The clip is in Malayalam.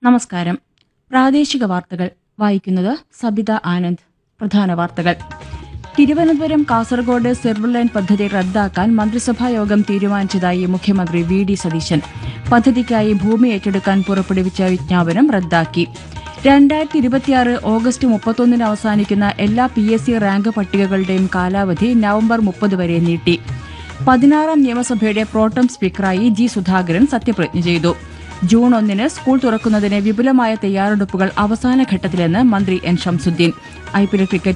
നമസ്കാരം പ്രാദേശിക വാർത്തകൾ വായിക്കുന്നത് സബിത ആനന്ദ് പ്രധാന വാർത്തകൾ തിരുവനന്തപുരം കാസർഗോഡ് സിർവർ ലൈൻ പദ്ധതി റദ്ദാക്കാൻ മന്ത്രിസഭാ യോഗം തീരുമാനിച്ചതായി മുഖ്യമന്ത്രി വി ഡി സതീശൻ പദ്ധതിക്കായി ഭൂമി ഏറ്റെടുക്കാൻ പുറപ്പെടുവിച്ച വിജ്ഞാപനം റദ്ദാക്കി രണ്ടായിരത്തി ഇരുപത്തിയാറ് ഓഗസ്റ്റ് മുപ്പത്തൊന്നിന് അവസാനിക്കുന്ന എല്ലാ പി എസ് സി റാങ്ക് പട്ടികകളുടെയും കാലാവധി നവംബർ മുപ്പത് വരെ നീട്ടി പതിനാറാം നിയമസഭയുടെ പ്രോട്ടം സ്പീക്കറായി ജി സുധാകരൻ സത്യപ്രതിജ്ഞ ചെയ്തു ജൂൺ ഒന്നിന് സ്കൂൾ തുറക്കുന്നതിന് വിപുലമായ തയ്യാറെടുപ്പുകൾ അവസാന ഘട്ടത്തിലെന്ന് മന്ത്രി N Shamsuddin I P L cricket